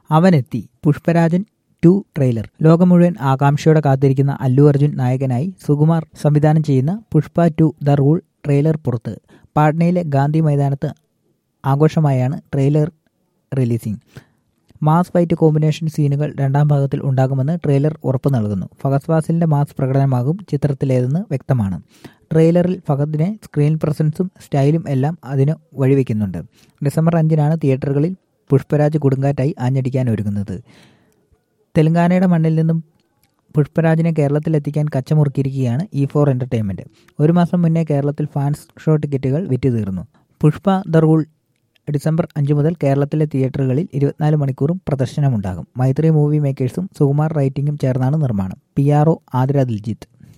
അവനെത്തി Pushparajan to trailer ലോകം മുഴുവൻ ആകാംക്ഷയോടെ കാത്തിരിക്കുന്ന അല്ലു അർജുൻ നായകനായി സുകുമാർ സംവിധാനം ചെയ്യുന്ന Pushpa two the rule trailer പുറത്ത് പാട്നയിലെ ഗാന്ധി മൈതാനത്ത് ആഘോഷമായാണ് trailer releasing mass fight combination സീനുകൾ രണ്ടാം ഭാഗത്തിൽ ഉണ്ടാകുമെന്ന് ട്രെയിലർ ഉറപ്പു നൽകുന്നു ഫഹദ് ഫാസിലിന്റെ മാസ് പ്രകടനമാകും ചിത്രത്തിലേതെന്ന് വ്യക്തമാണ് ട്രെയിലറിൽ ഫഹദിനെ സ്ക്രീൻ പ്രസൻസും സ്റ്റൈലും എല്ലാം അതിന് വഴിവെക്കുന്നുണ്ട് ഡിസംബർ അഞ്ചിനാണ് തിയേറ്ററുകളിൽ പുഷ്പരാജ് കൊടുങ്കാറ്റായി ആഞ്ഞടിക്കാൻ ഒരുങ്ങുന്നത് തെലങ്കാനയുടെ മണ്ണിൽ നിന്നും പുഷ്പരാജിനെ കേരളത്തിലെത്തിക്കാൻ കച്ചമുറുക്കിയിരിക്കുകയാണ് ഇ ഫോർ എൻ്റർടൈൻമെൻറ്റ് ഒരു മാസം മുന്നേ കേരളത്തിൽ ഫാൻസ് ഷോ ടിക്കറ്റുകൾ വിറ്റ് തീർന്നു പുഷ്പ ദ റൂൾ ഡിസംബർ അഞ്ച് മുതൽ കേരളത്തിലെ തിയേറ്ററുകളിൽ ഇരുപത്തിനാല് മണിക്കൂറും പ്രദർശനമുണ്ടാകും മൈത്രി മൂവി മേക്കേഴ്സും സുകുമാർ റൈറ്റിംഗും ചേർന്നാണ് നിർമ്മാണം P R O Athira Diljith